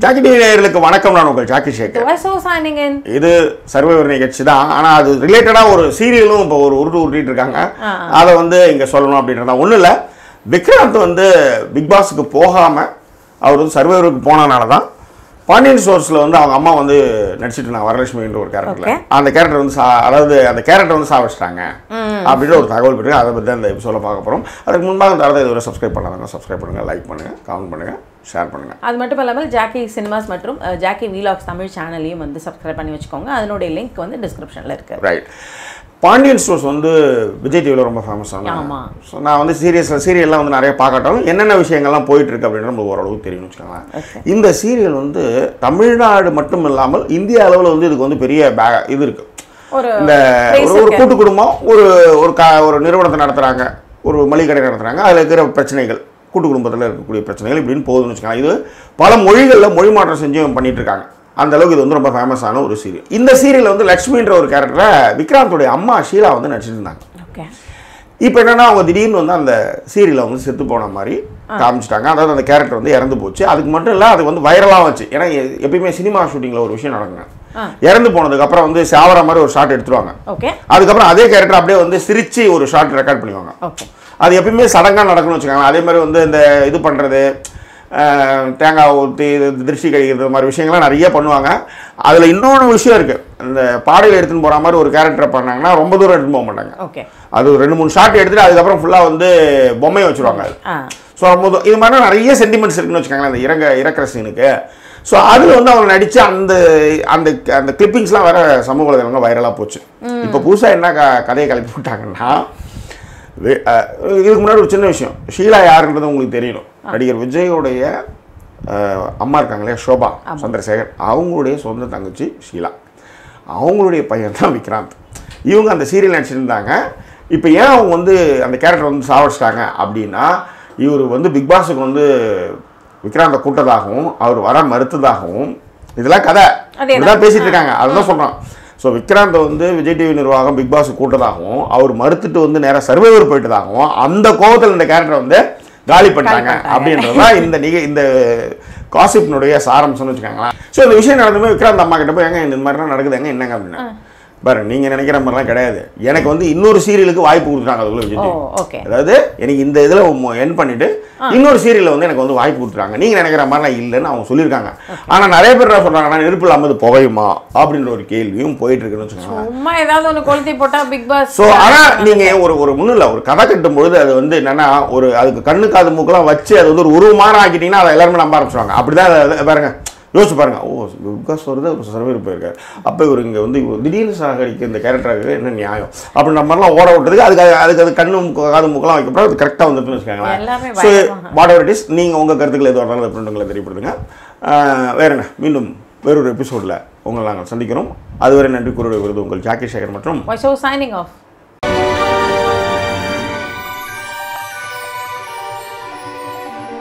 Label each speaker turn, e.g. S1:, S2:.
S1: Jackie TV நேயர்களுக்கு வணக்கம் நான் உங்கள் Jackie Sekar
S2: Why so signing in?
S1: இது சர்வைவர் நிகழ்ச்சி தான் ஆனால் அது ரிலேட்டடாக ஒரு சீரியலும் இப்போ ஒரு உருட்டு உருட்டிட்டு இருக்காங்க அதை வந்து இங்கே சொல்லணும் அப்படின்றதா ஒன்றும் இல்லை விக்ராந்த் வந்து பிக் பாஸுக்கு போகாமல் அவர் வந்து சர்வைவருக்கு போனனால தான் பாண்டியன் ஸ்டோர்ஸில் வந்து அவங்க அம்மா வந்து நடிச்சிட்டு இருந்தாங்க வரலட்சுமின்ற ஒரு கேரக்டரில்
S2: Okay.
S1: அந்த கேரக்டர் வந்து சா அதாவது அந்த கேரக்டர் வந்து சாவச்சிட்டாங்க அப்படின்ற ஒரு தகவல் பெற்று அதை பற்றி அந்த எபிசோட பார்க்க போகிறோம் அதுக்கு முன்பாக தரதை இதுவரை சப்ஸ்கிரைப் பண்ணாதவங்க சப்ஸ்கிரைப் பண்ணுங்கள் லைக் பண்ணுங்கள் கமெண்ட் பண்ணுங்கள் ஷேர் பண்ணுங்கள்
S2: அது மட்டும் இல்லாமல் ஜாக்கி சினிமாஸ் மற்றும் அஹ், ஜாக்கி வீலாக்ஸ் தமிழ் சேனலையும் வந்து சப்ஸ்கிரைப் பண்ணி வச்சுக்கோங்க அதனுடைய லிங்க் வந்து டிஸ்கிரிப்ஷனில் இருக்கு
S1: ரைட் பாண்டியன் ஸ்டோர்ஸ் வந்து விஜய் டிவியில் ரொம்ப ஃபேமஸ்
S2: ஆமா.
S1: ஸோ நான் வந்து சீரியஸ் சீரியல்லாம் வந்து நிறைய பார்க்கட்டாலும் என்னென்ன விஷயங்கள்லாம் போயிட்டு இருக்கு அப்படின்னு நம்மளுக்கு ஓரளவுக்கு தெரியும்னு வச்சுக்கோங்களேன் இந்த சீரியல் வந்து தமிழ்நாடு மட்டும் இல்லாமல் இந்திய அளவில் வந்து இதுக்கு வந்து பெரிய பே இது இருக்கு
S2: ஒரு
S1: இந்த
S2: place
S1: ஒரு ஒரு
S2: இருக்கு.
S1: கூட்டு குடும்பம் ஒரு ஒரு க ஒரு நிறுவனத்தை நடத்துகிறாங்க ஒரு மளிகை கடை நடத்துகிறாங்க அதில் இருக்கிற பிரச்சனைகள் கூட்டு குடும்பத்தில் இருக்கக்கூடிய பிரச்சனைகள் இப்படின்னு போகுதுன்னு வச்சுக்கோங்க இது பல மொழிகளில் மொழி மாற்றம் செஞ்சு பண்ணிட்டு இருக்காங்க அந்த அளவுக்கு இது வந்து ரொம்ப ஃபேமஸான ஒரு சீரியல் இந்த சீரியல் வந்து லக்ஷ்மின்ற ஒரு கேரக்டரை விக்ராந்தோடைய அம்மா ஷீலா வந்து நடிச்சிட்டு இருந்தாங்க
S2: ஓகே
S1: இப்போ என்னன்னா அவங்க திடீர்னு வந்து அந்த சீரியலை வந்து செத்து போன மாதிரி காமிச்சிட்டாங்க அதாவது அந்த கேரக்டர் வந்து இறந்து போச்சு அதுக்கு மட்டும் இல்லை அது வந்து வைரலாக வச்சு ஏன்னா எ- எப்பயுமே சினிமா ஷூட்டிங்கில் ஒரு விஷயம் நடக்குங்க இறந்து போனதுக்கு அப்புறம் வந்து சாவர மாதிரி ஒரு ஷாட் எடுத்துருவாங்க
S2: ஓகே
S1: அதுக்கப்புறம் அதே கேரக்டர் அப்படியே வந்து சிரிச்சு ஒரு ஷாட் ரெக்கார்ட் பண்ணுவாங்க
S2: ஓகே
S1: அது எப்பயுமே சடங்காக நடக்கணும்னு வச்சுக்கோங்க அதே மாதிரி வந்து இந்த இது பண்ணுறது தேங்காய் ஊற்றி திருஷ்டி கழிக்கிறது மாதிரி விஷயங்கள்லாம் நிறைய பண்ணுவாங்க அதில் இன்னொன்று விஷயம் இருக்குது இந்த பாடையில் எடுத்துன்னு போகிற மாதிரி ஒரு கேரக்டரை பண்ணாங்கன்னா ரொம்ப தூரம் எடுத்துன்னு போக மாட்டாங்க
S2: ஓகே
S1: அது ஒரு ரெண்டு மூணு ஷாட் எடுத்துட்டு அதுக்கப்புறம் ஃபுல்லாக வந்து பொம்மையை வச்சுருவாங்க அது
S2: ஆ
S1: ஸோ ரொம்ப இது மாதிரி நிறைய சென்டிமெண்ட்ஸ் இருக்குன்னு வச்சுக்கோங்களேன் அந்த இறங்க இறக்குற சீனுக்கு ஸோ அதில் வந்து அவங்க நடித்த அந்த அந்த அந்த கிளிப்பிங்ஸ்லாம் வேற சமூக வலைதளங்க வைரலாக போச்சு இப்போ புதுசாக என்ன க கதையை கிளப்பி விட்டாங்கன்னா வே- அஹ், இதுக்கு முன்னாடி ஒரு சின்ன விஷயம் ஷீலா யாருன்றது உங்களுக்கு தெரியணும் நடிகர் விஜயோடைய அஹ், அம்மா இருக்காங்க இல்லையா ஷோபா சந்திரசேகர் அவங்களுடைய சொந்த தங்கச்சி ஷீலா அவங்களுடைய பையன் தான் விக்ராந்த் இவங்க அந்த சீரியல் நடிச்சிருந்தாங்க இப்போ ஏன் அவங்க வந்து அந்த கேரக்டர் வந்து சாவடிச்சிட்டாங்க அப்படின்னா இவர் வந்து பிக் பாஸுக்கு வந்து விக்ராந்தை கூட்டதாகவும் அவர் வர மறுத்ததாகவும் இதெல்லாம் கதை
S2: அதேதான்.
S1: இதெல்லாம் பேசிட்டு இருக்காங்க அதுதான் சொல்கிறோம் ஸோ விக்ராந்தை வந்து விஜய் டிவி நிர்வாகம் பிக் பாஸ் கூட்டதாகவும் அவர் மறுத்துட்டு வந்து நேராக சர்வைவர் போயிட்டதாகவும் அந்த கோபத்தில் இந்த கேரக்டர் வந்து காலி பண்ணிட்டாங்க
S2: பண்ணிட்டாங்க.
S1: அப்படின்றது தான் இந்த நிக இந்த காசிப்னுடைய சாரம்சம்னு வச்சுக்கோங்களேன் ஸோ இந்த விஷயம் நடந்துமே விக்ராந்த் அம்மா கிட்ட போய் எங்க இந்த மாதிரிலாம் நடக்குதுங்க என்னங்க அப்படின்னா பாரு நீங்கள் நினைக்கிற மாதிரிலாம் கிடையாது எனக்கு வந்து இன்னொரு சீரியலுக்கு வாய்ப்பு கொடுத்துட்டாங்க அதுக்குள்ள விஜய்
S2: ஓ
S1: டிவி
S2: ஓகே
S1: அதாவது எனக்கு இந்த இதில் என் பண்ணிட்டு இன்னொரு சீரியலில் வந்து எனக்கு வந்து வாய்ப்பு கொடுத்துருக்காங்க நீங்கள் நினைக்கிற மாதிரிலாம் இல்லைன்னு அவங்க சொல்லியிருக்காங்க ஆனால் நிறைய பேர் என்ன சொல்கிறாங்கன்னா நெருப்பு இல்லாமல் இது புகையுமா அப்படின்ற ஒரு கேள்வியும் போயிட்டு இருக்குன்னு வச்சுக்கோங்களேன்
S2: சும்மா ஏதாவது ஒன்று கொளுத்தி போட்டா பிக் பாஸ்
S1: ஸோ ஆனால் நீங்கள் ஒரு ஒரு முன்னில் ஒரு கதை கட்டும் பொழுது அது வந்து என்னன்னா ஒரு அதுக்கு கண்ணு காது மூக்கெல்லாம் வச்சு அது வந்து ஒரு உருவமான ஆக்கிட்டீங்கன்னா அதை எல்லாருமே நம்ப ஆரம்பிச்சுவாங்க அப்படிதான் அது பாருங்க யோசிச்சு பாருங்க ஓ பிகாஸ் வருது ஒரு சர்வர் போயிருக்காரு அப்போ இவர் இங்கே வந்து இவர் திடீர்னு சாகடிக்க இந்த கேரக்டராக என்ன நியாயம் அப்படின்ற மாதிரிலாம் ஓட விட்டதுக்கு அதுக்கு அதுக்கு அது கண்ணு மூக்கு, காது மூக்கெல்லாம் வைக்கப்போ அது கரெக்டாக வந்துட்டுன்னு
S2: எல்லாமே
S1: வச்சுக்கோங்களேன் ஸோ
S2: பயங்கரமா.
S1: வாட் எவர் இட் இஸ் நீங்கள் உங்கள் கருத்துக்கள் எதுவாக இருந்தாலும் ஃப்ரெண்டுங்களை தெரியப்படுத்துங்க ஆஹ் வேற என்ன மீண்டும் வேறொரு எபிசோடில் உங்களை நாங்கள் சந்திக்கிறோம் அதுவரை நன்றி கூறுவது விருது உங்கள் ஜாக்கி சேகர் மற்றும்
S2: Why so signing off?